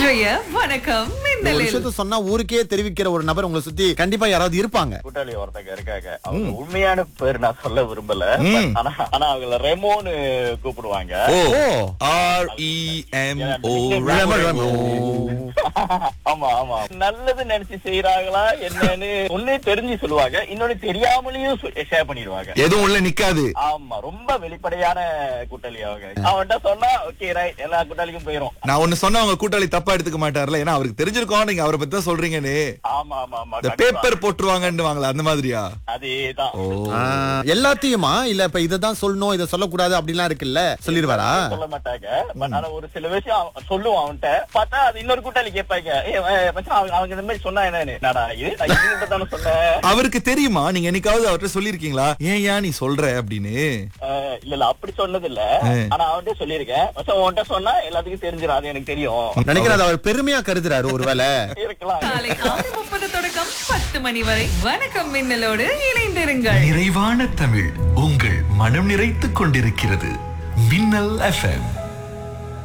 இன்றைய வணக்கம் ஒரு மின்னலில் விஷயத்த சொன்னா ஊருக்கே தெரிவிக்கிற ஒரு நபர் உங்களை சுத்தி கண்டிப்பா யாராவது இருப்பாங்க கூட்டாளி ஒருத்தங்க இருக்காங்க அவங்க உண்மையான பேர் நான் சொல்ல விரும்பல ஆனா ஆனா அவங்கள ரெமோன்னு கூப்பிடுவாங்க ஓ ஓ R E M O Remo, Remo. ஆமா ஆமா நல்லது நினைச்சு செய்யறாங்களா என்னன்னு ஒண்ணு தெரிஞ்சு சொல்லுவாங்க இன்னொன்னு தெரியாமலையும் ஷேர் பண்ணிடுவாங்க எதுவும் உள்ள நிக்காது ஆமா ரொம்ப வெளிப்படையான கூட்டாளி அவங்க அவன்கிட்ட சொன்னா ஓகே ரைட் எல்லா கூட்டாளிக்கும் போயிரும் நான் ஒண்ணு சொன்னா உங்க கூட்டாளி தப்பா எடுத்துக்க மாட்டார்ல ஏன்னா அவருக்கு தெரிஞ்சிருக்கோம் நீங்க அவரை பத்தி தான் சொல்றீங்கன்னு ஆமா ஆமா ஆமா இந்த கண்டிப்பா. பேப்பர் போட்டுருவாங்கன்னு வாங்களா அந்த மாதிரியா அதேதான் ஓ ஆ, எல்லாத்தையுமா இல்ல இப்ப இததான் சொல்லணும் இத சொல்லக்கூடாது அப்படிலாம் இருக்குல்ல சொல்லிருவாரா சொல்ல மாட்டாங்க பட் ஆனா ஒரு சில விஷயம் அவன் சொல்லுவான் அவன்கிட்ட பார்த்தா அது இன்னொரு கூட்டாளி கேட்பாங்க ஏய், ஏய், மச்சான், அவங்க அவங்க இந்த மாதிரி சொன்னா என்னன்னு என்னடா இது நான் இதுகிட்ட தானே சொன்னேன் அவருக்கு தெரியுமா நீங்க என்னைக்காவது அவர்கிட்ட சொல்லிருக்கீங்களா ஏன் ஏன் நீ சொல்ற அப்படின்னு அஹ், இல்ல இல்ல அப்படி சொன்னது இல்ல ஆ. ஆனா அவன்கிட்ட சொல்லியிருக்கேன் மச்சான் உன்கிட்ட சொன்னா எல்லாத்துக்கும் தெரிஞ்சிடும் அது எனக்கு தெரியும் நினைக்கிறேன் அது அவர் பெருமையா கருதுறாரு ஒருவேளை இருக்கலாம் காலை ஆறு முப்பது தொடக்கம் பத்து மணி வரை வணக்கம் மின்னலோடு இணைந்திருங்கள் நிறைவான தமிழ் உங்கள் மனம் நிறைத்துக் கொண்டிருக்கிறது மின்னல் எஃப்எம்